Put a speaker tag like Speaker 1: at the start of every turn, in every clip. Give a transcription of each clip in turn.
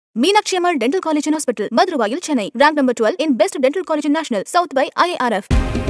Speaker 1: Meenakshi Ammal Dental College and Hospital, Madurai, Chennai. Ranked number 12 in Best Dental College in National, South by IARF.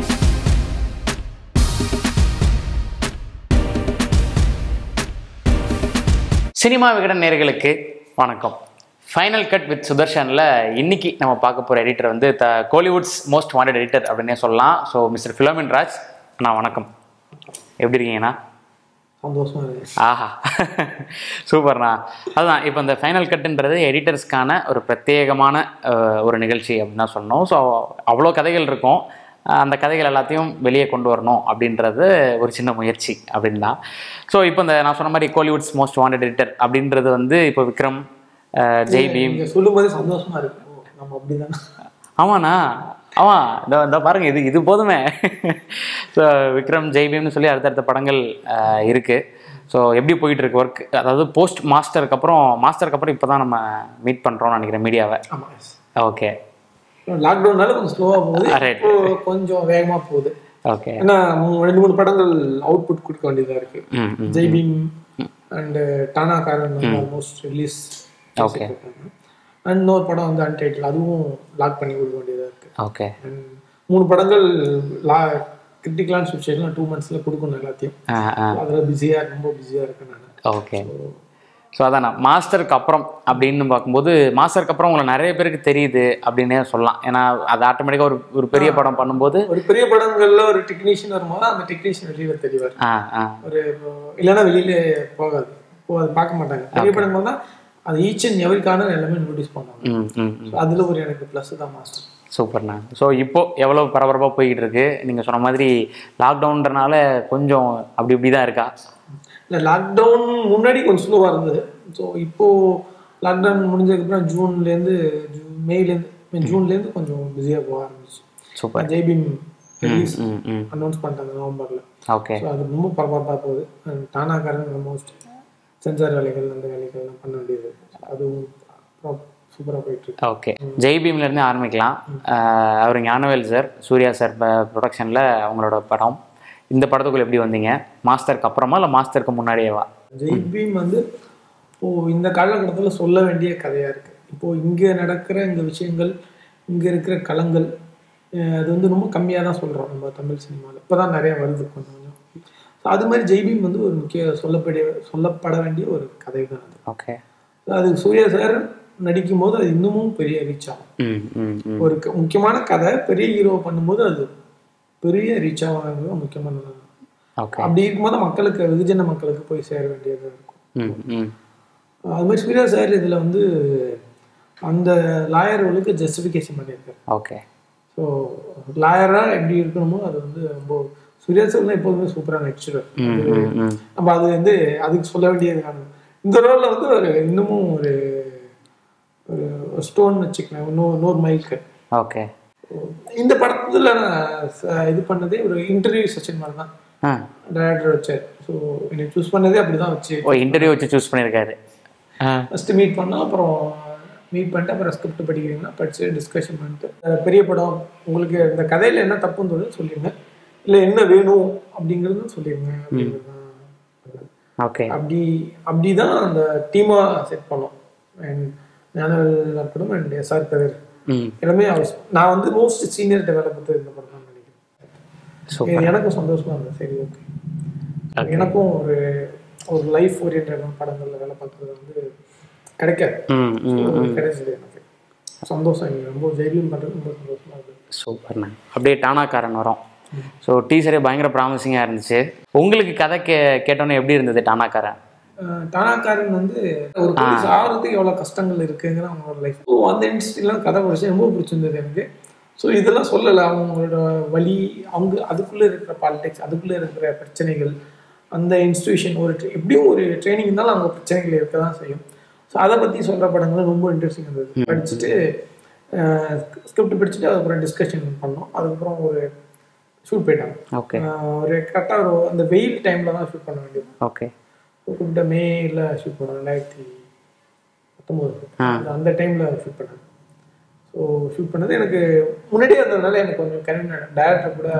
Speaker 2: Cinema Vikatan நேர்களுக்கு வணக்கம் final cut with சுதர்ஷனில் இன்னைக்கு நம்ம பார்க்க போகிற editor வந்து the Kollywood's most wanted editor அப்படின்னே சொல்லலாம் so mister Philomin Raj அண்ணா வணக்கம் எப்படி இருக்கீங்கண்ணா
Speaker 3: சந்தோஷமா இருக்கு
Speaker 2: ஆஹா சூப்பர்ண்ணா அதுதான் இப்போ இந்த ஃபைனல் கட்டுன்றது எடிட்டர்ஸ்க்கான ஒரு பிரத்யேகமான அஹ், ஒரு நிகழ்ச்சி அப்படின்னு தான் சொன்னோம் ஸோ அவ்வளோ கதைகள் இருக்கும் அஹ், அந்த கதைகள் எல்லாத்தையும் வெளியே கொண்டு வரணும் அப்படின்றது ஒரு சின்ன முயற்சி அப்படின்னு தான் ஸோ இப்போ இந்த நான் சொன்ன மாதிரி கோலிவுட்ஸ் மோஸ்ட் வாண்டட் எடிட்டர் அப்படின்றது வந்து இப்போ விக்ரம் அஹ், ஜெய் பீம்
Speaker 3: நீங்க சொல்லும் போது சந்தோஷமா இருக்கு ஓ, நம்ம அப்படிதானே
Speaker 2: ஆமாண்ணா ஆமாம் இந்த இந்த பாருங்க இது இது போதுமே ஸோ விக்ரம் ஜெய்பீம்னு சொல்லி அடுத்தடுத்த படங்கள் அஹ், இருக்கு ஸோ எப்படி போயிட்டு இருக்கு ஒர்க் அதாவது போஸ்ட் மாஸ்டருக்கு அப்புறம் மாஸ்டருக்கு அப்புறம் இப்போ தான் நம்ம மீட் பண்ணுறோம்னு நினைக்கிறேன் மீடியாவை
Speaker 3: ஆமா
Speaker 2: ஓகே
Speaker 3: லாக்டவுன்னால கொஞ்சம் ஸ்லோவா போகுது
Speaker 2: Right.
Speaker 3: இப்போ கொஞ்சம் வேகமா போகுது
Speaker 2: ஓகே
Speaker 3: ஏன்னா மூ- ரெண்டு மூணு படங்கள் அவுட்புட் கொடுக்க வேண்டியதா இருக்கு
Speaker 2: ம் ம்
Speaker 3: ஜெய் பீம் அண்ட் டானா காரன் ஆல்மோஸ்ட் ரிலீஸ்
Speaker 2: Okay.
Speaker 3: அண்ட் இன்னொரு படம் வந்து அன்டைட்டில் அதுவும் லாக் பண்ணி கொடுக்க வேண்டியதா இருக்கு
Speaker 2: ஓகே
Speaker 3: And மூணு படங்கள் லா கிரிட்டிக்கலான சுச்சுவேஷன் டூ மந்த்ஸ்ல கொடுக்கணும் எல்லாத்தையும்
Speaker 2: ஆ ஆ
Speaker 3: அதில் பிஸியா ரொம்ப பிஸியா இருக்கேன் நான்
Speaker 2: ஓகே ஸோ அதான் மாஸ்டருக்கு அப்புறம் அப்படின்னு பார்க்கும்போது மாஸ்டருக்கு அப்புறம் உங்களை நிறைய பேருக்கு தெரியுது அப்படின்னே சொல்லலாம் ஏன்னா அது ஆட்டோமேட்டிக்காக ஒரு ஒரு பெரிய படம் பண்ணும்போது
Speaker 3: ஒரு பெரிய படங்கள்ல ஒரு டெக்னீஷியன் வரும்போது அந்த டெக்னீஷியன் வெளியில தெரிவார்
Speaker 2: ஆ ஆ
Speaker 3: ஒரு இப்போ இல்லைன்னா வெளியில போகாது இப்போ அது பார்க்க மாட்டாங்க பெரிய படங்கள் தான் அது ஈச் அண்ட் எவரிக்கான எல்லாமே நோட்டீஸ் பண்ணுவாங்க
Speaker 2: ம் ம் ம்
Speaker 3: So அதுல ஒரு எனக்கு ப்ளஸ் தான் மாஸ்டர்
Speaker 2: சூப்பர்ண்ணா ஸோ இப்போ எவ்வளோ பரபரப்பாக போய்கிட்டு இருக்கு நீங்கள் சொன்ன மாதிரி லாக்டவுன்றனால கொஞ்சம் அப்படி இப்படி தான் இருக்கா
Speaker 3: இல்லை லாக்டவுன் முன்னாடி கொஞ்சம் ஸ்லோவாக இருந்தது ஸோ இப்போ லாக்டவுன் முடிஞ்சதுக்கப்புறம் ஜூன்லேருந்து ஜூ மேலேருந்து ஜூன்லேருந்து கொஞ்சம் பிஸியாக போக ஆரம்பிச்சு
Speaker 2: சூப்பர்
Speaker 3: ஜெய்பீம் ரிலீஸ்
Speaker 2: ம் ம்
Speaker 3: அனௌன்ஸ் பண்ணிட்டாங்க நவம்பரில்
Speaker 2: ஓகே
Speaker 3: ஸோ அது ரொம்ப பரபரப்பாக போகுது And டானாக்காரன் ஆல்மோஸ்ட் சென்சார் வேலைகள் அந்த வேலைகள்லாம் பண்ண வேண்டியது அதுவும் சூப்பராக போயிட்டு இருக்கு
Speaker 2: ஓகே ஜெய் பீம்லேருந்தே ஆரம்பிக்கலாம் அஹ், அவர் ஞானவேல் சார் சூர்யா சார் ப்ரொடக்ஷனில் அவங்களோட படம் இந்த படத்துக்குள்ள எப்படி வந்தீங்க மாஸ்டருக்கு அப்புறமா இல்லை மாஸ்டருக்கு முன்னாடியேவா
Speaker 3: ஜெய்பீம் வந்து இப்போ இந்த காலகட்டத்தில் சொல்ல வேண்டிய கதையாக இருக்குது இப்போ இங்கே நடக்கிற இந்த விஷயங்கள் இங்கே இருக்கிற களங்கள் அஹ் அது வந்து ரொம்ப கம்மியாக தான் சொல்கிறோம் நம்ம தமிழ் சினிமாவில் இப்போ தான் நிறைய வருது கொஞ்சம் கொஞ்சம் ஸோ அது மாதிரி ஜெய்பீம் வந்து ஒரு முக்கிய சொல்லப்பட சொல்லப்பட வேண்டிய ஒரு கதை தான் அது
Speaker 2: ஓகே
Speaker 3: அது சூர்யா சார் நடிக்கும் போது அது இன்னமும் பெரிய ரீச் ஆகும்
Speaker 2: ம் ம் ம்
Speaker 3: ஒரு க- முக்கியமான கதை பெரிய ஹீரோ பண்ணும்போது அது பெரிய ரீச் ஆகிறது முக்கியமானது
Speaker 2: ஓகே
Speaker 3: அப்படி இருக்கும்போது மக்களுக்கு வெகுஜன மக்களுக்கு போய் சேர வேண்டியது இருக்கும்
Speaker 2: ம் ம்
Speaker 3: அது மாதிரி சூர்யா சார் இதில் வந்து அந்த லாயர்களுக்கு ஜஸ்டிஃபிகேஷன் பண்ணியிருக்காரு
Speaker 2: ஓகே
Speaker 3: ஸோ லாயராக எப்படி இருக்கணுமோ அது வந்து ரொம்ப சூர்யா சார் தான் எப்போதுமே சூப்பராக நடிச்சிருவார்
Speaker 2: ம் ம் ம்
Speaker 3: நம்ம அது வந்து அதுக்கு சொல்ல வேண்டியது காரணம் இந்த ரோலில் வந்து ஒரு இன்னமும் ஒரு ஒரு ஸ்டோன் வச்சுக்கலாம் இன்னும் இன்னொரு மைல் கட்
Speaker 2: ஓகே
Speaker 3: இந்த படத்தில் நான் ச- இது பண்ணதே ஒரு இன்டர்வியூ செஷன் மாதிரி தான்
Speaker 2: ஆ
Speaker 3: டேரக்டர் வச்சார் ஸோ என்னை சூஸ் பண்ணதே அப்படி தான் வச்சு
Speaker 2: ஓ இன்டர்வியூ வச்சு சூஸ் பண்ணியிருக்காரு ஆ
Speaker 3: ஃபஸ்ட்டு மீட் பண்ணோம் அப்புறம் மீட் பண்ணிட்டு அப்புறம் ஸ்கிரிப்ட் படிக்கிறீங்கன்னா படித்து டிஸ்கஷன் பண்ணிட்டு அஹ் பெரிய படம் உங்களுக்கு இந்த கதையில் என்ன தப்புன்னு தோணுது சொல்லிடுங்க இல்லை என்ன வேணும் அப்படிங்கிறது சொல்லிடுங்க அப்படிங்கிறது தான்
Speaker 2: ஓகே
Speaker 3: அப்படி அப்படி தான் அந்த டீமாக செட் பண்ணோம் அண்ட் ஞானவேல் இருக்கட்டும் அண்ட் எஸ்ஆர் கதிர்
Speaker 2: ம்
Speaker 3: எல்லாமே அவர் நான் வந்து மோஸ்ட் சீனியர் டெவலப்பர் இந்த படம் தான் நினைக்கிறேன்
Speaker 2: சூப்பர்
Speaker 3: இது எனக்கும் சந்தோஷமா இருந்தது சரி ஓகே எனக்கும் ஒரு ஒரு லைஃப் ஓரியன்டான படங்கள்ல வேலை பார்க்கறது வந்து கிடைக்காது
Speaker 2: ம் ம்
Speaker 3: கிடைச்சது எனக்கு சந்தோஷம் எனக்கு ரொம்ப ஜெயிலும் பண்ணுறது ரொம்ப சந்தோஷமா இருக்கு
Speaker 2: சூப்பர்ண்ணா அப்படியே டானாக்காரன் வரும் ஸோ டீசரே பயங்கர ப்ராமிசிங்காக இருந்துச்சு உங்களுக்கு கதை கே கேட்டோன்னே எப்படி இருந்தது டானாக்காரன்
Speaker 3: அஹ் டானாக்காரன் வந்து ஒரு போலீஸ் ஆகிறதுக்கு எவ்வளோ கஷ்டங்கள் இருக்குங்கிற அவங்களோட லைஃப் ஸோ அந்த இண்டஸ்ட்ரிலாம் கதை படிச்சு ரொம்ப பிடிச்சிருந்தது எனக்கு ஸோ இதெல்லாம் சொல்லலை அவங்களோட வழி அவங்க அதுக்குள்ளே இருக்கிற பாலிடிக்ஸ் அதுக்குள்ளே இருக்கிற பிரச்சனைகள் அந்த இன்ஸ்டியூஷன் ஒரு tra- எப்படியும் ஒரு ட்ரைனிங் இருந்தாலும் அவங்க பிரச்சனைகள் இருக்க தான் செய்யும் ஸோ அதை பற்றி சொல்கிற படங்கள் ரொம்ப இன்ட்ரெஸ்டிங் இருந்தது படிச்சுட்டு ஸ்கிரிப்ட் படிச்சுட்டு அதுக்கப்புறம் டிஸ்கஷன் பண்ணோம் அதுக்கப்புறம் ஒரு ஷூட் போயிட்டாங்க
Speaker 2: ஓகே
Speaker 3: அஹ் ஒரு கரெக்டாக ஒரு அந்த வெயில் டைமில் தான் ஷூட் பண்ண வேண்டியது
Speaker 2: ஓகே
Speaker 3: குறிப்பிட்ட மேல ஷூட் பண்ணோம் ரெண்டாயிரத்தி பத்தொம்போது அந்த டைமில் ஷூட் பண்ணேன் ஸோ ஷூட் பண்ணது எனக்கு முன்னாடியே இருந்ததுனால எனக்கு கொஞ்சம் கரெக்ட் டேரக்டர் கூட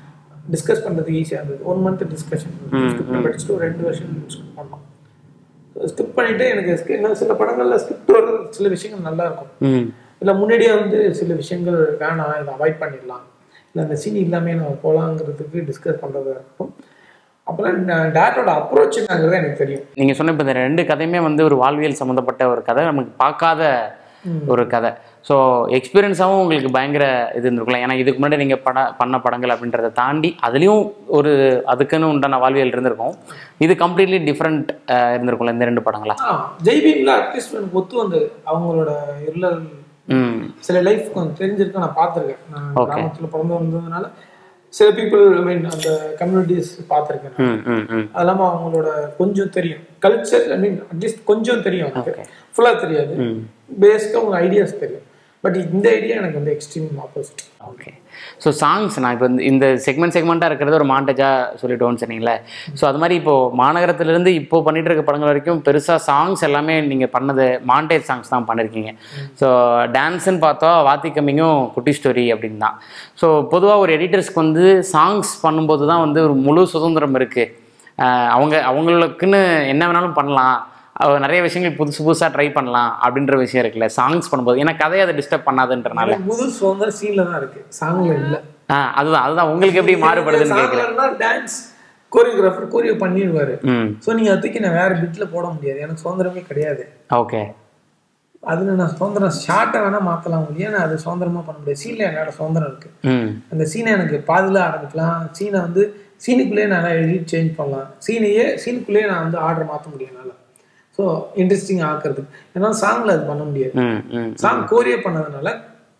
Speaker 3: டிஸ்கஸ் பண்ணுறதுக்கு ஈஸியாக இருந்தது ஒன் மந்த் டிஸ்கஷன் படிச்சுட்டு ஒரு ரெண்டு வருஷம் ஷூட் பண்ணோம் ஸ்கிப் பண்ணிட்டு எனக்கு skip- என்ன சில படங்கள்ல ஸ்கிரிப்ட் வர சில விஷயங்கள் நல்லா இருக்கும்
Speaker 2: ம்
Speaker 3: இல்லை முன்னாடியே வந்து சில விஷயங்கள் வேணாம் இதை அவாய்ட் பண்ணிடலாம் இல்லை அந்த சீன் இல்லாமே நம்ம போகலாங்கிறதுக்கு டிஸ்கஸ் பண்ணுறதா இருக்கும் அப்புறம் டேரக்டரோட அப்ரோச் என்னங்கிறது எனக்கு தெரியும்
Speaker 2: நீங்கள் சொன்ன இப்போ இந்த ரெண்டு கதையுமே வந்து ஒரு வாழ்வியல் சம்மந்தப்பட்ட ஒரு கதை நமக்கு பார்க்காத ஒரு கதை ஸோ எக்ஸ்பீரியன்ஸாகவும் உங்களுக்கு பயங்கர இது இருந்திருக்கலாம் ஏன்னா இதுக்கு முன்னாடி நீங்கள் பட பண்ண படங்கள் அப்படின்றத தாண்டி அதுலேயும் ஒரு அதுக்குன்னு உண்டான வாழ்வியல் இருந்திருக்கும் இது கம்ப்ளீட்லி டிஃப்ரெண்ட் இருந்திருக்கும்ல இந்த ரெண்டு படங்களா
Speaker 3: ஆ ஜெய்பீம்ல அட்லீஸ்ட் எனக்கு ஒத்து வந்தது அவங்களோட இருளல்
Speaker 2: ம்
Speaker 3: சில லைஃப் கொஞ்சம் தெரிஞ்சிருக்கு நான் பார்த்துருக்கேன் நான்
Speaker 2: Okay.
Speaker 3: கிராமத்தில் பிறந்து வந்ததுனால சில பீப்புள் ஐ மீன் அந்த கம்யூனிட்டிஸ் பார்த்துருக்கேன் நான்.
Speaker 2: ம் ம் ம்
Speaker 3: அது இல்லாமல் அவங்களோட கொஞ்சம் தெரியும் கல்ச்சர் ஐ மீன் அட்லீஸ்ட் கொஞ்சம் தெரியும் எனக்கு ஃபுல்லாக தெரியாது பேஸ்க்காக உங்க ஐடியாஸ் தெரியும் பட் இந்த ஐடியா எனக்கு வந்து extreme opposite
Speaker 2: okay so songs நான் இப்போ இந்த- இந்த செக்மெண்ட் செக்மெண்ட்டாக இருக்கிறது ஒரு மாண்டேஜாக சொல்லிட்டோன்னு சொன்னீங்களே ஸோ அது மாதிரி இப்போது மாநகரத்துலேருந்து இப்போ பண்ணிட்டு இருக்க படங்கள் வரைக்கும் பெருசாக சாங்ஸ் எல்லாமே நீங்கள் பண்ணது மாண்டேஜ் சாங்ஸ் தான் பண்ணியிருக்கீங்க ஸோ டான்ஸுன்னு பார்த்தா வாத்தி கம்மிங்கும் குட்டி ஸ்டோரி அப்படின்னு தான் ஸோ பொதுவாக ஒரு எடிட்டர்ஸ்க்கு வந்து சாங்ஸ் பண்ணும்போது தான் வந்து ஒரு முழு சுதந்திரம் இருக்குது அவங்க அவங்களுக்குன்னு என்ன வேணாலும் பண்ணலாம் அவ- நிறைய விஷயங்கள் புதுசு புதுசாக ட்ரை பண்ணலாம் அப்படின்ற விஷயம் இருக்குல்ல சாங்ஸ் பண்ணும்போது ஏன்னா கதையை அதை டிஸ்டர்ப் பண்ணாதுன்றனால
Speaker 3: முழு சுதந்திரம் சீன்ல தான் இருக்கு சாங்ல இல்லை
Speaker 2: ஆ அதுதான் அதுதான் உங்களுக்கு எப்படி மாறுபடுதுன்னு கேட்குறேன்
Speaker 3: டான்ஸ் கோரியோகிராஃபர் கோரியோ பண்ணிடுவாரு
Speaker 2: ம்
Speaker 3: ஸோ நீங்க அதை தூக்கி நான் வேற பிட்ல போட முடியாது எனக்கு சுதந்திரமே கிடையாது
Speaker 2: ஓகே
Speaker 3: அதுல நான் சுதந்திரம் ஷார்ட்டை வேணா மாத்தலாம் முடியும் நான் அது சுதந்திரமா பண்ண முடியாது சீன்ல என்னோட சுதந்திரம் இருக்கு
Speaker 2: ம்
Speaker 3: அந்த சீனை எனக்கு பாதியில் ஆரம்பிக்கலாம் சீனை வந்து சீனுக்குள்ளேயே நான் எடிட் சேஞ்ச் பண்ணலாம் சீனையே சீனுக்குள்ளேயே நான் வந்து ஆர்டர் மாற்ற முடியும் என்னால் ஸோ இன்ட்ரெஸ்டிங் ஆக்கிறதுக்கு ஏன்னா சாங்கில் அது பண்ண முடியாது
Speaker 2: ம் ம்
Speaker 3: சாங் கோரியோ பண்ணதுனால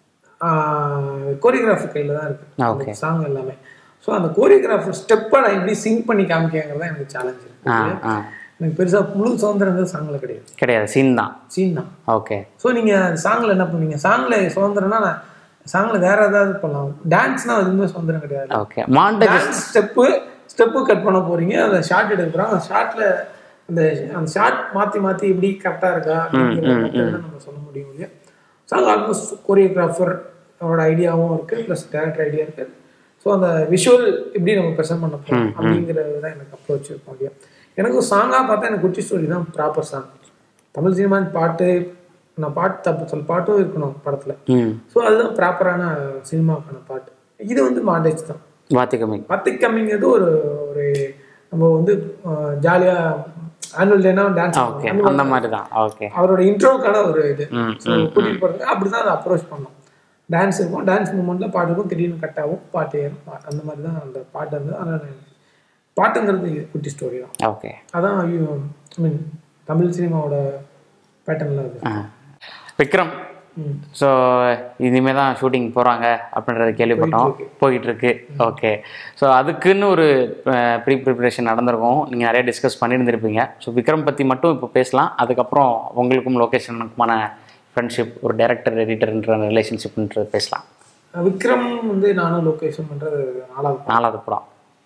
Speaker 3: கோரியோகிராஃபர் கையில் தான்
Speaker 2: Okay.
Speaker 3: இருக்கு சாங் எல்லாமே ஸோ அந்த கோரியோகிராஃபர் ஸ்டெப்பை நான் எப்படி சிங்க் பண்ணி காமிக்கிறேங்கிறது தான் எனக்கு சேலஞ்ச் இருக்கு
Speaker 2: ஆ ஆ
Speaker 3: எனக்கு பெருசாக முழு சுதந்திரங்கிறது சாங்கில் கிடையாது
Speaker 2: கிடையாது சீன் தான்
Speaker 3: சீன் தான்
Speaker 2: ஓகே
Speaker 3: ஸோ நீங்கள் சாங்கில் என்ன பண்ணுவீங்க சாங்கில் சுதந்திரம்னா நான் சாங்கில் வேற ஏதாவது பண்ணலாம் டான்ஸ்னால் எதுவுமே சுதந்திரம் கிடையாது
Speaker 2: okay montage
Speaker 3: dance step step cut பண்ண போறீங்க அந்த ஷார்ட் எடுக்க போறாங்க அந்த ஷார்ட்ல அந்த அந்த ஷார்ட் மாத்தி மாத்தி எப்படி கரெக்டா இருக்கா அப்படிங்கிறத மட்டும் நம்ம சொல்ல முடியும் இல்லையா சாங் ஆல்மோஸ்ட் கோரியோகிராஃபர் அவரோட ஐடியாவும் இருக்கு ப்ளஸ் டேரக்டர் ஐடியா இருக்கு ஸோ அந்த விஷுவல் எப்படி நம்ம ப்ரெசென்ட் பண்ண போறோம் அப்படிங்கிறது தான் எனக்கு அப்ரோச் இருக்கும் இல்லையா எனக்கு சாங்காக பார்த்தா எனக்கு குட்டி ஸ்டோரி தான் ப்ராப்பர் சாங் தமிழ் சினிமா பாட்டு நான் பாட்டு தப்பு சொல் பாட்டும் இருக்கணும் படத்துல
Speaker 2: ம்
Speaker 3: ஸோ அதுதான் ப்ராப்பரான சினிமாக்கான பாட்டு இது வந்து மாண்டேஜ் தான்
Speaker 2: வாத்தி கம்மிங்
Speaker 3: பத்து கம்மிங்கிறது ஒரு ஒரு நம்ம வந்து ஜாலியாக ஆனுவல் டேனா டான்ஸ்
Speaker 2: ஓகே அந்த மாதிரி தான் ஓகே
Speaker 3: அவரோட இன்ட்ரோக்கான ஒரு இது
Speaker 2: ம்
Speaker 3: ஸோ கூட்டிகிட்டு போகிறதுக்கு அப்படி தான் அதை அப்ரோச் பண்ணோம் டான்ஸ் இருக்கும் டான்ஸ் மூமெண்ட்டில் பாட்டு இருக்கும் திடீர்னு கட் ஆகும் பாட்டு ஏறும் பா- அந்த மாதிரி தான் அந்த பாட்டு வந்து அதனால் பாட்டுங்கிறது இது குட்டி ஸ்டோரி தான்
Speaker 2: ஓகே
Speaker 3: அதான் ஐ மீன் தமிழ் சினிமாவோட பேட்டர்னில் அது
Speaker 2: ஆ விக்ரம்
Speaker 3: ம்.
Speaker 2: ஸோ இனிமே தான் ஷூட்டிங் போகிறாங்க அப்படின்றத கேள்விப்பட்டோம் போயிட்டு இருக்கு ஓகே ஸோ அதுக்குன்னு ஒரு ப்ரீ ப்ரிப்பரேஷன் நடந்திருக்கும் நீங்கள் நிறைய டிஸ்கஸ் பண்ணியிருந்திருப்பீங்க ஸோ விக்ரம் பற்றி மட்டும் இப்போ பேசலாம் அதுக்கப்புறம் உங்களுக்கும் லொக்கேஷனுக்குமான ஃப்ரெண்ட்ஷிப் ஒரு டைரக்டர் எடிட்டர்ன்ற ரிலேஷன்ஷிப்ன்றது பேசலாம்
Speaker 3: விக்ரம் வந்து நானும் லொக்கேஷன் பண்ணுறது நாலாவது
Speaker 2: நாலாவது படம்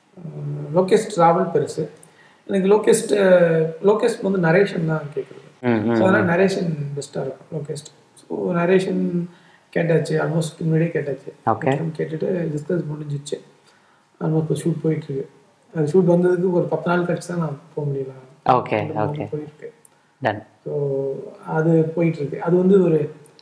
Speaker 3: லோகேஷ் ட்ராவல் பெருசு எனக்கு லோகேஸ்ட் லோகேஸ்ட் வந்து நரேஷன் தான் கேட்குறது
Speaker 2: ம் ம்
Speaker 3: ஸோ அதனால் நரேஷன் பெஸ்ட்டாக இருக்கும் லோகேஸ்ட் ஸோ நரேஷன் கேட்டாச்சு ஆல்மோஸ்ட் முன்னாடியே கேட்டாச்சு
Speaker 2: Okay.
Speaker 3: விக்ரம் கேட்டுட்டு டிஸ்கஸ் முடிஞ்சிச்சு ஆல்மோஸ்ட் இப்போ ஷூட் போயிட்டுருக்கு அது ஷூட் வந்ததுக்கு ஒரு பத்து நாள் கழிச்சு தான் நான் போக முடியல
Speaker 2: ஓகே ஓகே
Speaker 3: போயிருக்கு
Speaker 2: டன்
Speaker 3: ஸோ அது போயிட்டுருக்கு அது வந்து ஒரு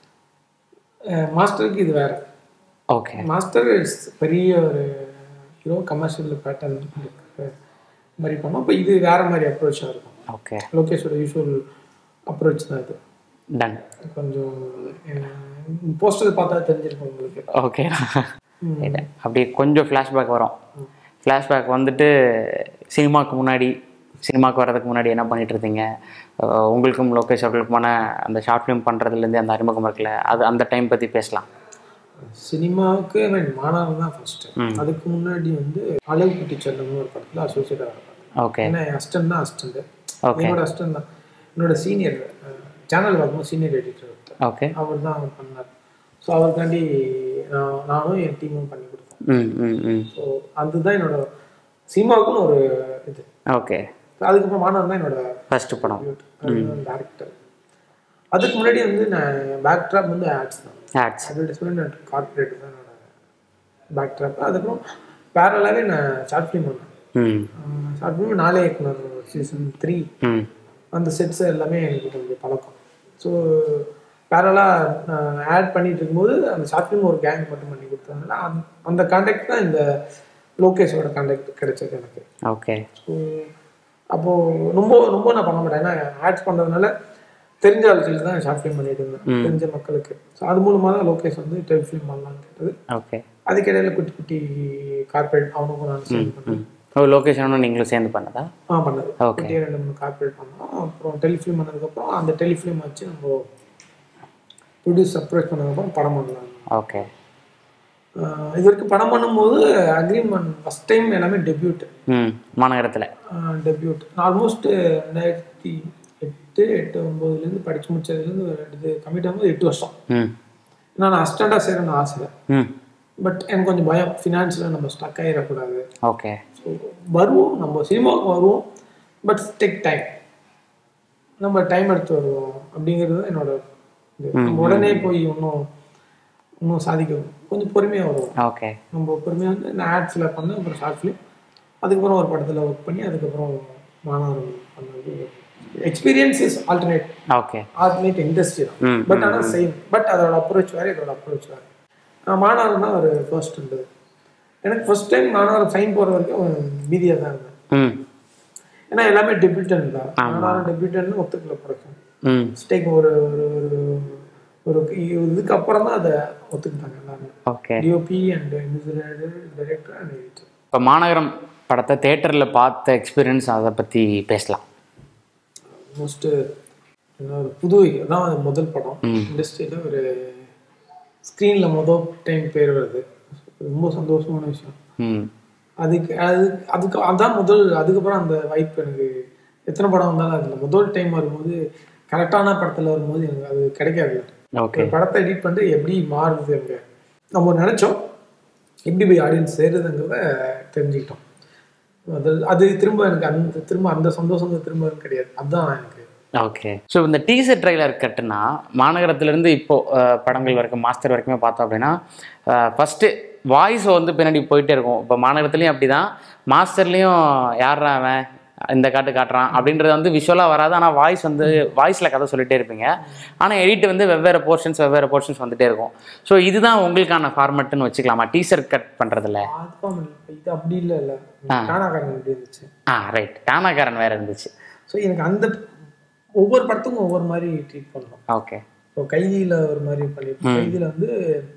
Speaker 3: மாஸ்டருக்கு இது வேற
Speaker 2: ஓகே
Speaker 3: மாஸ்டர் இஸ் பெரிய ஒரு ஹீரோ கமர்ஷியல் பேட்டர்ன் மாதிரி பண்ணோம் இப்போ இது வேற மாதிரி அப்ரோச்சாக இருக்கும்
Speaker 2: ஓகே
Speaker 3: லோகேஷோட யூஸ்வல் அப்ரோச் தான் இது
Speaker 2: டன்
Speaker 3: கொஞ்சம் போஸ்டர் பார்த்தா தெரிஞ்சிருக்கும் உங்களுக்கு
Speaker 2: ஓகே அப்படியே கொஞ்சம் ஃப்ளாஷ்பேக் வரும் ஃப்ளாஷ்பேக் வந்துட்டு சினிமாவுக்கு முன்னாடி சினிமாவுக்கு வர்றதுக்கு முன்னாடி என்ன பண்ணிட்டு இருந்தீங்க அஹ் உங்களுக்கும் லோகேஷ் அவர்களுக்குமான அந்த ஷார்ட் ஃபிலிம் பண்ணுறதுலேருந்து அந்த அறிமுகம் இருக்குல்ல அது அந்த டைம் பற்றி பேசலாம்
Speaker 3: சினிமாவுக்கு I mean, மாணவன் தான் ஃபர்ஸ்ட் அதுக்கு முன்னாடி வந்து அழகு குட்டி செல்லம்னு ஒரு படத்தில் அசோசியேட்டாக இருப்பாங்க
Speaker 2: ஓகே
Speaker 3: ஏன்னா என் அஸ்டன் தான் அஸ்டன்ட்
Speaker 2: Okay.
Speaker 3: என்னோட அஸ்டன் தான் என்னோட சீனியர் சேனல் பார்க்கும்போது சீனியர் எடிட்டர்
Speaker 2: ஓகே
Speaker 3: அவர் தான் அவர் பண்ணார் ஸோ அவருக்காண்டி நான் நானும் என் டீமும் பண்ணி கொடுத்தோம்
Speaker 2: ம் ம் ம்
Speaker 3: ஸோ அதுதான் என்னோட சினிமாவுக்குன்னு ஒரு இது
Speaker 2: ஓகே
Speaker 3: அதுக்கப்புறம் மாணவன் தான் என்னோட
Speaker 2: ஃபஸ்ட்டு படம்
Speaker 3: டேரக்டர் அதுக்கு முன்னாடி வந்து நான் பேக் ட்ராப் வந்து ஆட்ஸ் தான்
Speaker 2: ஆட்ஸ்
Speaker 3: அட்வர்டைஸ்மெண்ட் கார்பரேட் தான் என்னோட பேக் ட்ராப் அதுக்கப்புறம் பேரலாகவே நான் ஷார்ட் ஃபிலிம் பண்ணேன்
Speaker 2: ம்
Speaker 3: ஷார்ட் ஃபிலிம் நாளே இயக்குனர் சீசன் த்ரீ
Speaker 2: ம்
Speaker 3: அந்த செட்ஸ் எல்லாமே எனக்கு கொஞ்சம் பழக்கம் ஸோ பேரலாக ஆட் பண்ணிட்டு இருக்கும்போது அந்த ஷார்ட் ஃபிலிம் ஒரு கேங் மட்டும் பண்ணி கொடுத்ததுனால அந்த- அந்த கான்டாக்ட் தான் இந்த லோகேஷோட கான்டாக்ட் கிடைச்சது எனக்கு
Speaker 2: ஓகே
Speaker 3: ஸோ அப்போது ரொம்ப ரொம்ப நான் பண்ண மாட்டேன் ஏன்னா ஆட்ஸ் பண்ணுறதுனால தெரிஞ்ச ஆட்களுக்கு தான் ஷார்ட் ஃபிலிம் பண்ணிட்டு இருந்தேன் தெரிஞ்ச மக்களுக்கு ஸோ அது மூலமாக தான் லோகேஷ் வந்து டெல் ஃபிலிம் பண்ணலான்னு கேட்டது
Speaker 2: ஓகே
Speaker 3: அதுக்கிடையில குட்டி குட்டி கார்பரேட் அவனுக்கும் நான் சேர்ந்து பண்ணேன்
Speaker 2: ஓ லொக்கேஷனும் நீங்களும் சேர்ந்து பண்ணதா
Speaker 3: ஆ பண்ணது
Speaker 2: Okay.
Speaker 3: குட்டியாக ரெண்டு மூணு கார்பரேட் பண்ணோம் அப்புறம் டெலிஃபிலிம் பண்ணதுக்கப்புறம் அந்த டெலிஃபிலிம் வச்சு நம்ம ப்ரொடியூஸ் அப்ரோச் பண்ணதுக்கப்புறம் படம் பண்ணலாம்
Speaker 2: ஓகே
Speaker 3: ஆஹ் இது வரைக்கும் படம் பண்ணும்போது அக்ரிமெண்ட் ஃபஸ்ட் டைம் எல்லாமே டெபியூட்
Speaker 2: ம் மாநகரத்தில்
Speaker 3: டெபியூட் ஆல்மோஸ்ட் ரெண்டாயிரத்தி எட்டு எட்டு ஒம்போதுலேருந்து படிச்சு முடிச்சதுலேருந்து ஒரு இது கம்மிட் ஆகும்போது எட்டு வருஷம்
Speaker 2: ம்
Speaker 3: ஏன்னா நான் அஸ்டண்டாக சேரணும்னு ஆசை
Speaker 2: ம்
Speaker 3: பட் எனக்கு கொஞ்சம் பயம் ஃபினான்ஷியலாக நம்ம ஸ்டக் ஆகிடக்கூடாது
Speaker 2: ஓகே
Speaker 3: ஸோ வருவோம் நம்ம சினிமாவுக்கு வருவோம் பட் டேக் டைம் நம்ம டைம் எடுத்து வருவோம் அப்படிங்கிறது தான் என்னோட இது நம்ம உடனே போய் இன்னும் இன்னும் சாதிக்க கொஞ்சம் பொறுமையாக வருவோம்
Speaker 2: ஓகே
Speaker 3: நம்ம பொறுமையாக வந்து நான் ஆட்ஸில் பண்ணேன் அப்புறம் ஷார்ட் ஃபிலிம் அதுக்கப்புறம் ஒரு படத்தில் ஒர்க் பண்ணி அதுக்கப்புறம் மாணவரம் பண்ணது experience is alternate
Speaker 2: okay
Speaker 3: alternate industry தான்
Speaker 2: ம்,
Speaker 3: பட் ஆனால் சேம் பட் அதோட அப்ரோச் வேறு இதோட அப்ரோச் வேறு மாணவரம் தான் ஒரு ஃபர்ஸ்ட் இருந்தது எனக்கு ஃபர்ஸ்ட் டைம் மாணவரம் சைன் போகிற வரைக்கும் பீதியாக தான் இருந்தேன்
Speaker 2: ம்
Speaker 3: ஏன்னா எல்லாமே டெபியூட்டன் தான் மாணவரம் டெபியூட்டன் ஒத்துக்கல ப்ரொடக்ஷன்
Speaker 2: ம்
Speaker 3: மிஸ்டேக் ஒரு ஒரு ஒரு ஒரு இதுக்கு அப்புறம் தான் அதை ஒத்துக்கிட்டாங்க எல்லாமே
Speaker 2: okay
Speaker 3: DOP and director and editor
Speaker 2: இப்போ மாநகரம் படத்தை தேட்டரில் பார்த்த எக்ஸ்பீரியன்ஸ் அதை பற்றி பேசலாம்
Speaker 3: ஆல்மோஸ்ட் என்ன ஒரு புது அதான் அது முதல் படம் இண்டஸ்ட்ரியில் ஒரு ஸ்க்ரீனில் முதல் டைம் பேர் வருது ரொம்ப சந்தோஷமான விஷயம்
Speaker 2: ம்
Speaker 3: அதுக்கு அது அதுக்கு அதான் முதல் அதுக்கப்புறம் அந்த வாய்ப்பு எனக்கு எத்தனை படம் வந்தாலும் அதில் முதல் டைம் வரும்போது கரெக்டான படத்தில் வரும்போது எனக்கு அது கிடைக்காது
Speaker 2: ஓகே
Speaker 3: ஒரு படத்தை எடிட் பண்ணிட்டு எப்படி மாறுது அங்கே நம்ம நினச்சோம் எப்படி போய் ஆடியன்ஸ் சேருதுங்கிறத தெரிஞ்சுக்கிட்டோம் அது அது திரும்ப எனக்கு அந்த திரும்ப அந்த சந்தோஷம் திரும்ப கிடையாது அதுதான் எனக்கு
Speaker 2: ஓகே ஸோ இந்த டீசர் ட்ரைலர் கட்டுனா மாநகரத்துலேருந்து இப்போ அஹ், படங்கள் வரைக்கும் மாஸ்டர் வரைக்குமே பார்த்தோம் அப்படின்னா ஃபஸ்ட்டு வாய்ஸ் வந்து பின்னாடி போயிட்டே இருக்கும் இப்போ மாநகரத்துலேயும் அப்படி தான் மாஸ்டர்லேயும் யாரா அவன் இந்த காட்டு காட்டுறான் அப்படின்றது வந்து விஷுவலாக வராது ஆனால் வாய்ஸ் வந்து வாய்ஸில் கதை சொல்லிட்டே இருப்பீங்க ஆனால் எடிட் வந்து வெவ்வேறு போர்ஷன்ஸ் வெவ்வேறு போர்ஷன்ஸ் வந்துட்டே இருக்கும் ஸோ இதுதான் உங்களுக்கான ஃபார்மெட்டுன்னு வச்சுக்கலாமா டீசர் கட் பண்ணுறதுல
Speaker 3: அதுதான் இப்ப இது அப்படி இல்லை இல்லை காணாக்காரங்க எப்படி இருந்துச்சு
Speaker 2: ஆ ரைட் டானாக்காரன் வேறு இருந்துச்சு
Speaker 3: ஸோ எனக்கு அந்த ஒவ்வொரு படத்துக்கும் ஒவ்வொரு மாதிரி ட்ரீட் பண்ணணும்
Speaker 2: ஓகே
Speaker 3: இப்போ கைதியில் ஒரு மாதிரி பண்ணியிருப்போம் கைதியில் வந்து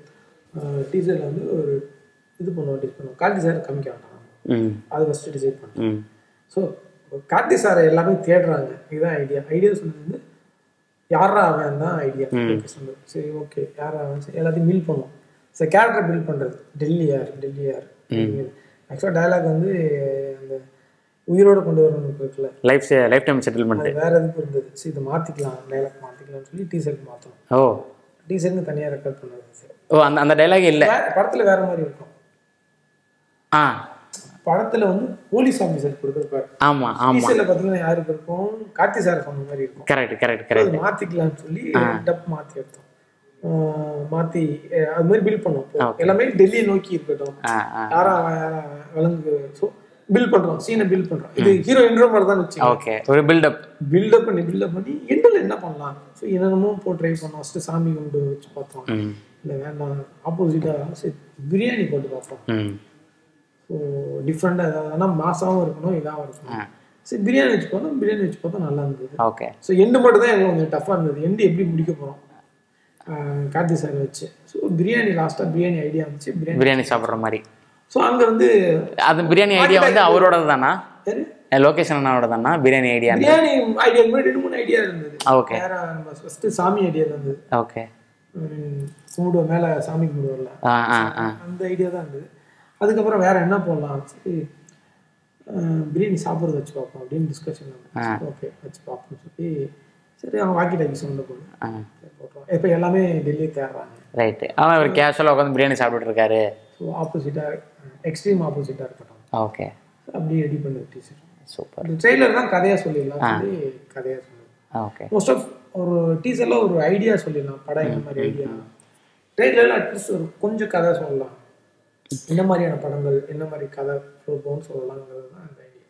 Speaker 3: டீசரில் வந்து ஒரு இது பண்ணுவோம் டீச் பண்ணுவோம் கார்த்தி சார் காமிக்க வேண்டாம்
Speaker 2: ம்
Speaker 3: அது ஃபஸ்ட்டு டிசைட் பண்ணோம்
Speaker 2: ம்
Speaker 3: ஸோ கார்த்தி சாரை எல்லாமே தேடுறாங்க இதுதான் ஐடியா ஐடியா சொன்னது வந்து யாரா அவன் தான் ஐடியா சொன்னது சரி ஓகே யாரா அவன் சரி எல்லாத்தையும் பில்ட் பண்ணுவோம் சரி கேரக்டர் பில்ட் பண்ணுறது டெல்லி யார் டெல்லி யார் ஆக்சுவலாக டயலாக் வந்து அந்த உயிரோட கொண்டு வரணும் இருக்குல்ல
Speaker 2: லைஃப் லைஃப் டைம் செட்டில்மெண்ட்
Speaker 3: அது வேற எதுக்கு இருந்தது சரி இதை மாற்றிக்கலாம் டைலாக் மாற்றிக்கலாம்னு சொல்லி டீசருக்கு மாற்றணும்
Speaker 2: ஓ
Speaker 3: டீசருக்கு தனியாக ரெக்கார்ட் பண்ணது சரி
Speaker 2: ஓ அந்த அந்த டைலாக் இல்லை
Speaker 3: வே- படத்துல வேற மாதிரி இருக்கும்
Speaker 2: ஆ
Speaker 3: படத்துல வந்து போலீஸ் ஆஃபீஸர் கொடுத்துருப்பாரு
Speaker 2: ஆமாம் ஆமாம்
Speaker 3: டீசர்ல பாத்தீங்கன்னா யாருக்கு இருக்கும் கார்த்தி சார் சொன்ன மாதிரி இருக்கும்
Speaker 2: கரெக்ட் கரெக்ட் கரெக்ட்
Speaker 3: அது மாத்திக்கலாம்னு சொல்லி டப் மாத்தி எடுத்தோம் ஆஹ் மாத்தி அஹ் அது மாதிரி பில் பண்ணோம் இப்போ எல்லாமே டெல்லியை நோக்கி இருக்கட்டும்
Speaker 2: ஆ ஆ
Speaker 3: யாரா அவன், யாரா அவன், விலங்கு ஸோ பில் பண்றோம் சீனை பில் பண்றோம் இது ஹீரோ இன்ட்ரோ மாதிரி தான் வச்சு
Speaker 2: ஓகே ஒரு பில்டப்
Speaker 3: பில்டப் பண்ணி பில்டப் பண்ணி எண்டில் என்ன பண்ணலாம் ஸோ என்னென்னமோ போ ட்ரை பண்ணோம் ஃபஸ்ட்டு சாமி கொண்டு வச்சு பார்த்தோம்
Speaker 2: ம்
Speaker 3: இல்லை வேண்டாம் ஆப்போசிட்டாக சரி பிரியாணி போட்டு பார்த்தோம்
Speaker 2: ம்
Speaker 3: ஸோ டிஃப்ரெண்ட்டாக ஏதாவது ஆனால் மாசாவும் இருக்கணும் இதாகவும் இருக்கணும் சரி பிரியாணி வச்சு பார்த்தோம் பிரியாணி வச்சு பார்த்தா நல்லா இருந்தது
Speaker 2: ஓகே
Speaker 3: ஸோ எண்டு மட்டும் தான் எனக்கு கொஞ்சம் டஃப்பாக இருந்தது எண்டு எப்படி முடிக்க போகிறோம் கார்த்தி சார் வச்சு ஸோ பிரியாணி லாஸ்ட்டாக பிரியாணி ஐடியா வந்துச்சு பிரியாணி
Speaker 2: பிரியாணி சாப்பிட்ற மாதிரி
Speaker 3: ஸோ அங்கே வந்து
Speaker 2: அது பிரியாணி ஐடியா வந்து அவரோட தானா
Speaker 3: யாரு?
Speaker 2: லொகேஷன் அண்ணாவோட தானா பிரியாணி ஐடியா
Speaker 3: பிரியாணி ஐடியா மாதிரி ரெண்டு மூணு ஐடியா இருந்தது
Speaker 2: ஓகே
Speaker 3: வேற நம்ம ஃபஸ்ட்டு சாமி ஐடியா இருந்தது
Speaker 2: ஓகே
Speaker 3: உம், கும்பிடுவோம் மேலே சாமி கும்பிடுவோம்ல
Speaker 2: ஆ ஆ ஆ
Speaker 3: அந்த ஐடியா தான் இருந்தது அதுக்கப்புறம் வேற என்ன போடலாம் சரி அஹ், பிரியாணி சாப்பிட்றது வச்சு பார்ப்போம் அப்படின்னு டிஸ்கஷன் ஓகே வச்சு பார்ப்போம்னு சொல்லி சரி அவங்க வாக்கி டாக்கி சொன்ன போது
Speaker 2: ஆ
Speaker 3: போட்டோம் இப்போ எல்லாமே டெல்லி தேடுறாங்க
Speaker 2: ரைட்டு ஆனால் ஒரு கேஷுவலாக உட்காந்து பிரியாணி சாப்பிட்டுட்டு இருக்காரு
Speaker 3: ஸோ ஆப்போசிட்டாக எக்ஸ்ட்ரீம் ஆப்போசிட்டாக இருக்கட்டும்
Speaker 2: ஓகே
Speaker 3: அப்படியே ரெடி பண்ண டீச்சர்
Speaker 2: சூப்பர்
Speaker 3: அந்த ட்ரெய்லர் தான் கதையாக சொல்லிடலாம் சொல்லி கதையாக சொன்னது
Speaker 2: ஓகே
Speaker 3: மோஸ்ட் ஆஃப் ஒரு டீச்சரில் ஒரு ஐடியா சொல்லிடலாம் படம் என்ன மாதிரி ஐடியா ட்ரெய்லரில் அட்லீஸ்ட் ஒரு கொஞ்சம் கதை சொல்லலாம் என்ன மாதிரியான படங்கள் என்ன மாதிரி கதை போகும்னு சொல்லலாங்கிறது தான் அந்த ஐடியா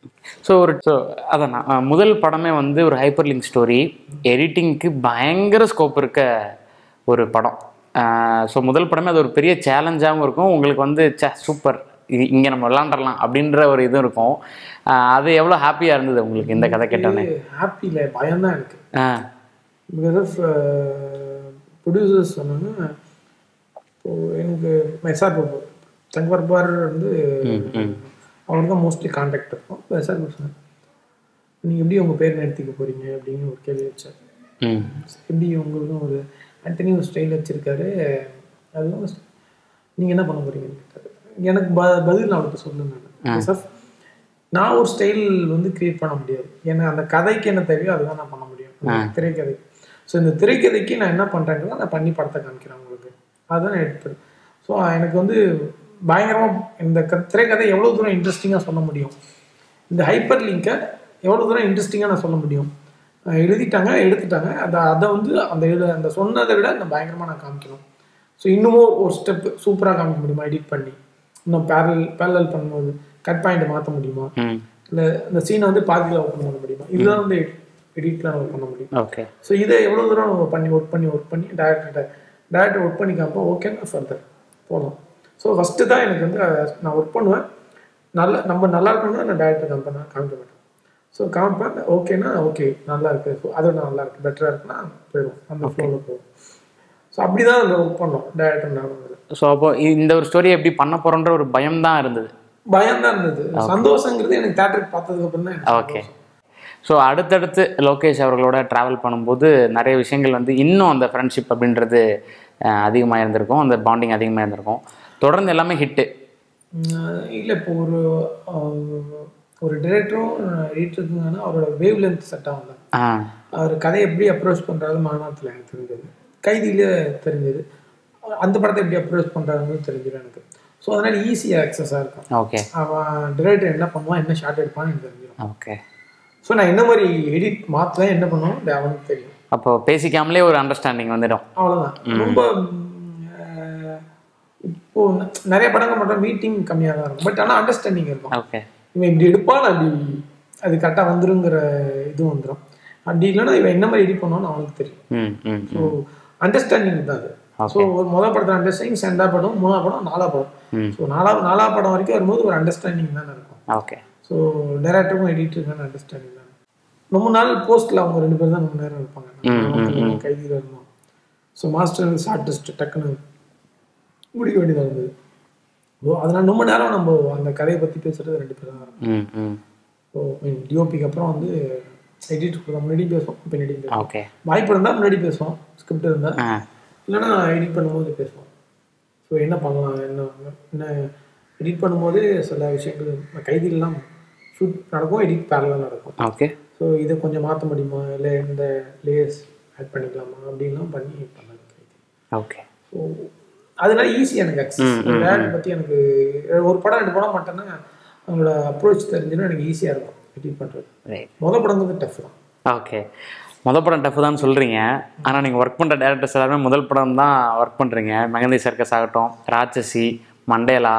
Speaker 2: ஸோ ஒரு ஸோ அதான் நான், அஹ், முதல் படமே வந்து ஒரு ஹைப்பர் லிங்க் ஸ்டோரி எடிட்டிங்க்கு பயங்கர ஸ்கோப் இருக்க ஒரு படம் ஸோ முதல் படமே அது ஒரு பெரிய சேலஞ்சாகவும் இருக்கும் உங்களுக்கு வந்து சே சூப்பர் இது இங்கே நம்ம விளாண்டுறலாம் அப்படின்ற ஒரு இதுவும் இருக்கும் அஹ், அது எவ்வளோ ஹாப்பியாக இருந்தது உங்களுக்கு இந்த கதை கேட்டோன்னே
Speaker 3: ஹாப்பியில் பயம்தான் எனக்கு
Speaker 2: ஆ
Speaker 3: பிகாஸ் ஆஃப் ப்ரொடியூசர்ஸ் சொன்னாங்க இப்போ எனக்கு எஸ்ஆர் பாபு சங்கர் பார் வந்து அவர் தான் மோஸ்ட்லி கான்டாக்ட் இருக்கும் இப்போ எஸ்ஆர் பாபு சொன்னாங்க நீங்கள் எப்படி உங்கள் பேர் நிறுத்திக்க போகிறீங்க அப்படின்னு ஒரு கேள்வி வச்சார்
Speaker 2: ம்
Speaker 3: எப்படி உங்களுக்கும் ஒரு ஆண்டனி ஒரு ஸ்டைல் வச்சுருக்காரு அதுவும் நீங்கள் என்ன பண்ண போகிறீங்கன்னு கேட்டார் எனக்கு ப பதில் நான் அவருக்கு சொல்லுங்க நான் சார் நான் ஒரு ஸ்டைல் வந்து கிரியேட் பண்ண முடியாது ஏன்னா அந்த கதைக்கு என்ன தேவையோ அதுதான் நான் பண்ண முடியும் அந்த திரைக்கதை ஸோ இந்த திரைக்கதைக்கு நான் என்ன பண்ணுறேங்கிறத நான் பண்ணி படத்தை காமிக்கிறேன் உங்களுக்கு அதுதான் நான் எடுப்பேன் ஸோ எனக்கு வந்து பயங்கரமாக இந்த க திரைக்கதை எவ்வளோ தூரம் இன்ட்ரெஸ்டிங்காக சொல்ல முடியும் இந்த ஹைப்பர் லிங்கை எவ்வளோ தூரம் இன்ட்ரெஸ்டிங்காக நான் சொல்ல முடியும் அஹ் எழுதிட்டாங்க எடுத்துட்டாங்க அந்த அதை வந்து அந்த எழு அந்த சொன்னதை விட அந்த பயங்கரமாக நான் காமிக்கணும் ஸோ இன்னமும் ஒரு ஸ்டெப் சூப்பராக காமிக்க முடியுமா எடிட் பண்ணி இன்னும் பேரல் பேரல் பண்ணும்போது கட் பாயிண்ட் மாற்ற முடியுமா
Speaker 2: ம்
Speaker 3: இல்லை இந்த சீனை வந்து பாதியில் ஓப்பன் பண்ண முடியுமா இதுதான் வந்து எடிட்லாம் ஒர்க் பண்ண முடியும்
Speaker 2: ஓகே
Speaker 3: ஸோ இதை எவ்வளோ தூரம் நம்ம பண்ணி ஒர்க் பண்ணி ஒர்க் பண்ணி டேரக்டர்கிட்ட டேரக்டர் ஒர்க் பண்ணி காமிப்போம் ஓகேன்னா ஃபர்தர் போகலாம் ஸோ ஃபஸ்ட்டு தான் எனக்கு வந்து அஹ், நான் ஒர்க் பண்ணுவேன் நல்ல நம்ம நல்லா இருக்கணும்னா நான் டேரக்டர் காமிப்பேன் நான் காமிக்க மாட்டேன் ஸோ காமிப்பேன் ஓகேனா ஓகே நல்லா இருக்கு ஸோ அது நல்லா இருக்கு பெட்டராக இருக்குன்னா போயிடும் அந்த ஃப்ளோவில் போகும் ஸோ அப்படி தான் அந்த ஒர்க் பண்ணோம் டேரக்டர் நானும் அதில்
Speaker 2: ஸோ அப்போ இந்த ஒரு ஸ்டோரியை எப்படி பண்ண போகிறோன்ற ஒரு பயம் தான் இருந்தது
Speaker 3: பயம் தான் இருந்தது சந்தோஷங்கிறது எனக்கு தேட்டருக்கு பார்த்ததுக்கு அப்புறம் தான் எனக்கு
Speaker 2: ஓகே ஸோ அடுத்தடுத்து லோகேஷ் அவர்களோட ட்ராவல் பண்ணும்போது நிறைய விஷயங்கள் வந்து இன்னும் அந்த ஃப்ரெண்ட்ஷிப் அப்படின்றது அதிகமாக இருந்திருக்கும் அந்த பாண்டிங் அதிகமாக இருந்திருக்கும் தொடர்ந்து எல்லாமே ஹிட்டு
Speaker 3: இல்லை இப்போ ஒரு அஹ், ஒரு டிரெக்டரும் எடிட்டருக்குங்கன்னா அவரோட வேவ் லென்த் செட் ஆகும்
Speaker 2: ஆ
Speaker 3: அவர் கதையை எப்படி அப்ரோச் பண்ணுறாரு மாநாட்டில் எனக்கு தெரிஞ்சது கைதியிலே தெரிஞ்சது அந்த படத்தை எப்படி அப்ரோச் பண்ணுறாருன்னு தெரிஞ்சது எனக்கு ஸோ அதனால் ஈஸியாக ஆக்சஸாக இருக்கும்
Speaker 2: ஓகே
Speaker 3: அவன் டிரெக்டர் என்ன பண்ணுவான் என்ன ஷார்ட் எடுப்பான்னு எனக்கு தெரிஞ்சிடும்
Speaker 2: ஓகே
Speaker 3: ஸோ நான் என்ன மாதிரி எடிட் மாற்றுவேன் என்ன பண்ணுவோம் அது அவனுக்கு தெரியும்
Speaker 2: அப்போ பேசிக்காமலே ஒரு அண்டர்ஸ்டாண்டிங் வந்துடும்
Speaker 3: அவ்வளோதான் ரொம்ப ம், அஹ், இப்போ ந- நிறைய படங்கள் மட்டும் மீட்டிங் கம்மியாக தான் இருக்கும் பட் ஆனால் அண்டர்ஸ்டாண்டிங் இருக்கும்
Speaker 2: ஓகே
Speaker 3: இவன் இப்படி எடுப்பான் அப்படி அது கரெக்டாக வந்துருங்கிற இது வந்துடும் அப்படி இல்லைன்னா இவன் என்ன மாதிரி எடிட் பண்ணுவான்னு அவனுக்கு தெரியும்
Speaker 2: ம் ம்
Speaker 3: ஸோ அண்டர்ஸ்டாண்டிங் தான் அது ஸோ ஒரு முதல் படத்தில் அண்டர்ஸ்டாண்டிங் செண்டா படம் மூணாவது படம் நாலா படம்
Speaker 2: ம்.
Speaker 3: ஸோ நாலாவது நாலா படம் வரைக்கும் வரும்போது ஒரு அண்டர்ஸ்டாண்டிங் தானே இருக்கும்
Speaker 2: ஓகே
Speaker 3: ஸோ டேரக்டருக்கும் எடிட்டருக்கும் அண்டர்ஸ்டாண்டிங் தான் ரொம்ப நாள் போஸ்ட்டில் அவங்க ரெண்டு பேரும் தான் ரொம்ப நேரம் இருப்பாங்க நானும் கைதியில் இருந்தோம் ஸோ மாஸ்டர் ஆர்டிஸ்ட் டக்குன்னு முடிக்க வேண்டியதாக இருந்தது ஓ அதனால் ரொம்ப நேரம் நம்ம அந்த கதையை பற்றி பேசுறது ரெண்டு பேரும் தான் இருக்கும்
Speaker 2: ம் ம்
Speaker 3: ஸோ மீன் டிஓபிக்கு அப்புறம் வந்து எடிட் முன்னாடி பேசுவோம் பின்னாடி பேசுவோம்
Speaker 2: ஓகே
Speaker 3: வாய்ப்பு இருந்தால் முன்னாடி பேசுவோம் ஸ்கிரிப்ட் இருந்தால்
Speaker 2: ஆ
Speaker 3: இல்லைன்னா எடிட் பண்ணும்போது பேசுவோம் ஸோ என்ன பண்ணலாம் என்ன என்ன எடிட் பண்ணும்போது சில விஷயங்கள் கைதிலலாம் ஷூட் நடக்கும் எடிட் பேரலாக நடக்கும்
Speaker 2: ஓகே
Speaker 3: ஸோ இதை கொஞ்சம் மாற்ற முடியுமா இல்லை இந்த லேயர்ஸ் ஆட் பண்ணிக்கலாமா அப்படின்லாம் பண்ணி பண்ணாங்க கைதி
Speaker 2: ஓகே
Speaker 3: ஸோ அதனால ஈஸி எனக்கு அக்சஸ் டேரக்டர் பற்றி எனக்கு ஒரு படம் ரெண்டு படம் மாட்டேன்னா அவங்களோட அப்ரோச் தெரிஞ்சுன்னா எனக்கு ஈஸியாக இருக்கும் எடிட் பண்ணுறது
Speaker 2: ரைட்
Speaker 3: மொதல் படங்கிறது டஃப் தான்
Speaker 2: ஓகே முதல் படம் டஃப் தான் சொல்கிறீங்க ஆனால் நீங்கள் ஒர்க் பண்ணுற டேரக்டர்ஸ் எல்லாருமே முதல் படம் தான் ஒர்க் பண்ணுறீங்க மெகந்தி சர்க்கஸ் ஆகட்டும் ராட்சசி மண்டேலா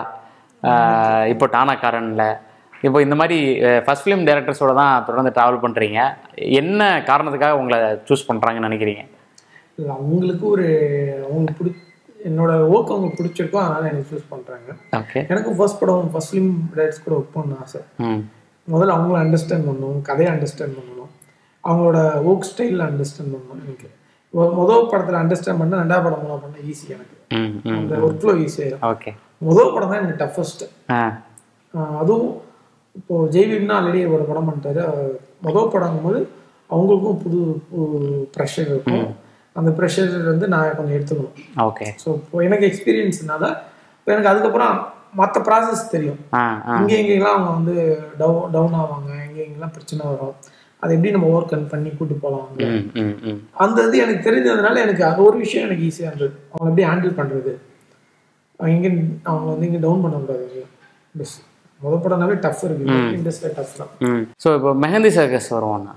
Speaker 2: ஆஹ் இப்போ டானாக்காரனில் இப்போ இந்த மாதிரி ஃபர்ஸ்ட் ஃபிலிம் டேரக்டர்ஸோட தான் தொடர்ந்து ட்ராவல் பண்ணுறீங்க என்ன காரணத்துக்காக உங்களை சூஸ் பண்ணுறாங்கன்னு நினைக்கிறீங்க
Speaker 3: இல்லை அவங்களுக்கு ஒரு அவங்களுக்கு பிடி என்னோட ஒர்க் அவங்களுக்கு பிடிச்சிருக்கோ அதனால எனக்கு சூஸ் பண்ணுறாங்க
Speaker 2: ஓகே
Speaker 3: எனக்கும் ஃபர்ஸ்ட் படம் ஃபர்ஸ்ட் ஃபிலிம் டைரக்டர்ஸ் கூட ஒர்க் பண்ண ஆசை
Speaker 2: ம்
Speaker 3: முதல்ல அவங்கள அண்டர்ஸ்டாண்ட் பண்ணணும் கதையை அண்டர்ஸ்டாண்ட் பண்ணணும் அவங்களோட ஒர்க் ஸ்டைலில் அண்டர்ஸ்டாண்ட் பண்ணணும் எனக்கு மொ- முதல் படத்தில் அண்டர்ஸ்டாண்ட் பண்ண ரெண்டாவது படம் மூணாவது பண்ண ஈஸி எனக்கு
Speaker 2: ம் ம்
Speaker 3: அந்த ஒர்க் ஃப்ளோ ஈஸியாயிரும்
Speaker 2: ஓகே
Speaker 3: முதல் படம் தான் எனக்கு டஃபஸ்ட்டு
Speaker 2: ஆ
Speaker 3: அதுவும் இப்போ ஜெய்பீம்னா ஆல்ரெடி ஒரு படம் பண்ணிட்டாரு அவர் முதல் படங்கும் போது அவங்களுக்கும் புது ப்ரெஷர் இருக்கும் அந்த ப்ரெஷர் வந்து நான் கொஞ்சம் எடுத்துக்கணும்
Speaker 2: ஓகே
Speaker 3: ஸோ இப்போ எனக்கு எக்ஸ்பீரியன்ஸ்னால இப்போ எனக்கு அதுக்கப்புறம் மற்ற ப்ராசஸ் தெரியும்
Speaker 2: ஆ ஆ
Speaker 3: இங்கே எங்கெங்கெல்லாம் அவங்க வந்து டவுன் டவுன் ஆவாங்க எங்கே எங்கெல்லாம் பிரச்சனை வரும் அதை எப்படி நம்ம ஓவர் கம் பண்ணி கூட்டு போகலாம் அவங்க
Speaker 2: ம் ம் ம்
Speaker 3: அந்த இது எனக்கு தெரிஞ்சதுனால எனக்கு அது ஒரு விஷயம் எனக்கு ஈஸியாக இருந்தது அவங்க எப்படி ஹேண்டில் பண்ணுறது இங்கே அவங்க வந்து இங்கே டவுன் பண்ணக்கூடாது பஸ் முதல் படம்னாவே டஃப் இருக்கு இண்டஸ்ட்ரியில் டஃப் தான்
Speaker 2: ம் ஸோ இப்போ மெஹந்தி சர்க்கஸ் வருவோம்னா ஸோ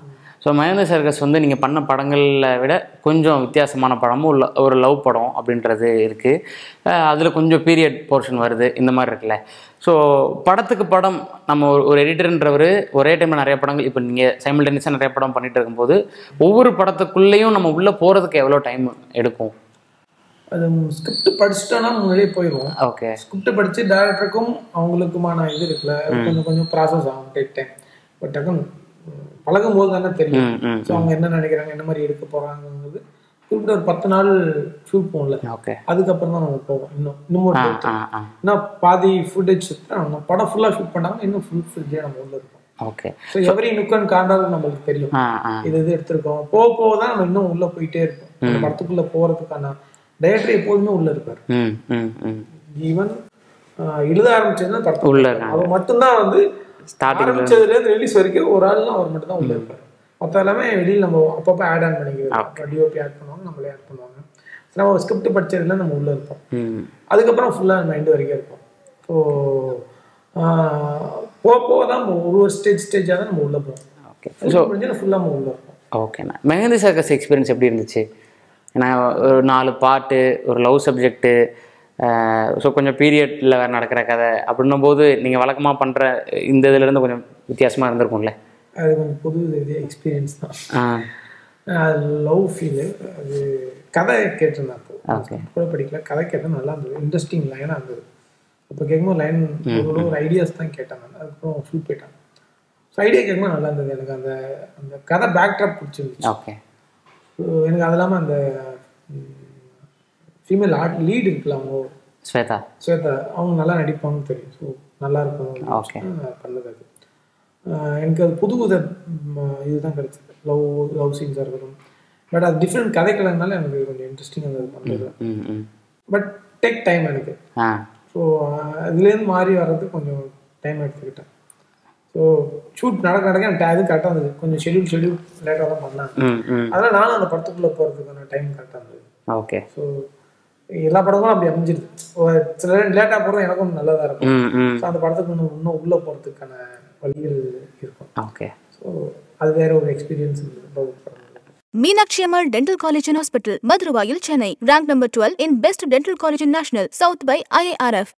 Speaker 2: ஸோ மகேந்திர சர்க்கஸ் வந்து நீங்கள் பண்ண படங்களில் விட கொஞ்சம் வித்தியாசமான படமும் உள்ள ஒரு லவ் படம் அப்படின்றது இருக்குது அதில் கொஞ்சம் பீரியட் போர்ஷன் வருது இந்த மாதிரி இருக்குல்ல ஸோ படத்துக்கு படம் நம்ம ஒரு ஒரு எடிட்டர்ன்றவர் ஒரே டைமில் நிறைய படங்கள் இப்போ நீங்கள் சைமல்டேனியஸாக நிறைய படம் பண்ணிட்டு இருக்கும்போது ஒவ்வொரு படத்துக்குள்ளேயும் நம்ம உள்ளே போகிறதுக்கு எவ்வளோ டைம் எடுக்கும்
Speaker 3: அது ஸ்கிரிப்ட் படிச்சுட்டோன்னா முன்னாடியே போயிடுவோம்
Speaker 2: ஓகே
Speaker 3: ஸ்கிரிப்ட் படிச்சு டேரக்டருக்கும் அவங்களுக்குமான இது இருக்குல்ல அது கொஞ்சம் கொஞ்சம் ப்ராசஸ் ஆகும் டேக் டைம் பட் டக்குன்னு பழகும் போது தானே தெரியும்
Speaker 2: ம் ம்
Speaker 3: ஸோ அவங்க என்ன நினைக்கிறாங்க என்ன மாதிரி எடுக்க போறாங்கிறது குறிப்பிட்ட ஒரு பத்து நாள் ஷூட் போகல
Speaker 2: ஓகே
Speaker 3: அதுக்கப்புறம் தான் நம்ம போவோம் இன்னும் இன்னும் ஒரு
Speaker 2: ஆ
Speaker 3: depth.
Speaker 2: ஆ ஆ
Speaker 3: இன்னும் பாதி ஃபுட்டேஜ் நம்ம படம் ஃபுல்லாக ஷூட் பண்ணாங்க இன்னும் ஃபுல் ஃபில்ஜே நம்ம உள்ள இருக்கோம்
Speaker 2: ஓகே
Speaker 3: ஸோ எவரி நுக்கன் காண்டாலும் நம்மளுக்கு தெரியும்
Speaker 2: ஆ ஆ
Speaker 3: இது இது எடுத்திருக்கோம் போக போக தான் நம்ம இன்னும் உள்ள போயிட்டே இருப்போம் அந்த படத்துக்குள்ள போறதுக்கான டைரக்டர் எப்போதுமே உள்ள இருப்பார்
Speaker 2: ம் ம் ம்
Speaker 3: ஈவன் எழுத ஆரம்பிச்சதுன்னா படத்துக்கு
Speaker 2: உள்ள
Speaker 3: அவர் மட்டும்தான் வந்து
Speaker 2: Starting ல
Speaker 3: ஆரம்பிச்சதுல இருந்து ரிலீஸ் வரைக்கும் ஒரு ஆள் அவர் மட்டும் தான் உள்ள இருப்பார் மற்ற எல்லாமே வெளியில் நம்ம அப்பப்போ ஆட் ஆன் பண்ணிக்கிறது டிஓபி ஆட் பண்ணுவாங்க நம்மளே ஆட் பண்ணுவாங்க So, நம்ம ஸ்கிரிப்ட் படிச்சதுல நம்ம உள்ள இருப்போம்
Speaker 2: ம்
Speaker 3: அதுக்கப்புறம் ஃபுல்லாக நம்ம எண்டு வரைக்கும் இருப்போம் ஸோ போக போக தான் நம்ம ஒரு ஒரு ஸ்டேஜ் ஸ்டேஜாக தான் நம்ம உள்ள போவோம்
Speaker 2: ஓகே
Speaker 3: ஸோ முடிஞ்சு ஃபுல்லாக நம்ம உள்ள இருப்போம்
Speaker 2: ஓகேண்ணா மெஹந்தி சர்க்கஸ் எக்ஸ்பீரியன்ஸ் எப்படி இருந்துச்சு ஏன்னா ஒரு நாலு பாட்டு ஒரு லவ் சப்ஜெக்ட்டு ஸோ கொஞ்சம் பீரியடில் வேறு நடக்கிற கதை அப்படின்னும் போது நீங்கள் வழக்கமாக பண்ணுற இந்த இதுலேருந்து கொஞ்சம் வித்தியாசமாக இருந்திருக்கும்ல
Speaker 3: அது கொஞ்சம் புது இது எக்ஸ்பீரியன்ஸ் தான்
Speaker 2: ஆ
Speaker 3: லவ் ஃபீலு அது கதை கேட்டிருந்தேன் அப்போ
Speaker 2: ஓகே
Speaker 3: கூட படிக்கல கதை கேட்டேன் நல்லா இருந்தது இன்ட்ரெஸ்டிங் லைனாக இருந்தது அப்போ கேட்கும்போது லைன் ஒரு ஒரு ஐடியாஸ் தான் கேட்டேன் நான் அதுக்கப்புறம் ஷூட் போயிட்டேன் ஸோ ஐடியா கேட்கும்போது நல்லா இருந்தது எனக்கு அந்த அந்த கதை பேக்ட்ராப் பிடிச்சிருந்துச்சு
Speaker 2: ஓகே
Speaker 3: So, எனக்கு அது இல்லாமல் அந்த ஃபீமேல் ஆர்ட் லீட் இருக்குல்ல அவங்க
Speaker 2: ஸ்வேதா
Speaker 3: ஸ்வேதா அவங்க நல்லா நடிப்பாங்கன்னு தெரியும் ஸோ நல்லா இருக்கும்
Speaker 2: Okay.
Speaker 3: பண்ணது அது ஆஹ் எனக்கு அது புது புது ம், இதுதான் கிடைச்சது லவ் லவ் சீன்ஸாக இருக்கட்டும் பட் அது டிஃப்ரெண்ட் கதைக்களனால எனக்கு கொஞ்சம் இன்ட்ரெஸ்டிங்காக இருந்தது பண்ணுறது
Speaker 2: ம் ம்
Speaker 3: பட் டேக் டைம் எனக்கு
Speaker 2: ஆ
Speaker 3: ஸோ அதுலேருந்து மாறி வர்றதுக்கு கொஞ்சம் டைம் எடுத்துக்கிட்டேன் ஸோ ஷூட் நடக்க நடக்க எனக்கு அது கரெக்டாக இருந்தது கொஞ்சம் ஷெடியூல் ஷெடியூல் லேட்டாக தான் பண்ணாங்க
Speaker 2: ம் ம்
Speaker 3: அதனால் நானும் அந்த படத்துக்குள்ளே போகிறதுக்கான டைம் கரெக்டாக இருந்தது
Speaker 2: ஓகே
Speaker 3: ஸோ எல்லா படமும் அப்படி அமைஞ்சிருது ஒரு சில லேட்டாக போகிறது எனக்கும் நல்லதாக இருக்கும்
Speaker 2: ம் ம்
Speaker 3: ஸோ அந்த படத்துக்கு இன்னும் இன்னும் உள்ளே போகிறதுக்கான வழிகள் இருக்கும்
Speaker 2: ஓகே
Speaker 3: ஸோ அது வேற ஒரு எக்ஸ்பீரியன்ஸ் இருந்தது படம்
Speaker 1: Meenakshi Ammal Dental College and Hospital, Madhurayil, Chennai. Ranked number 12 in Best Dental College in National, South by IIRF.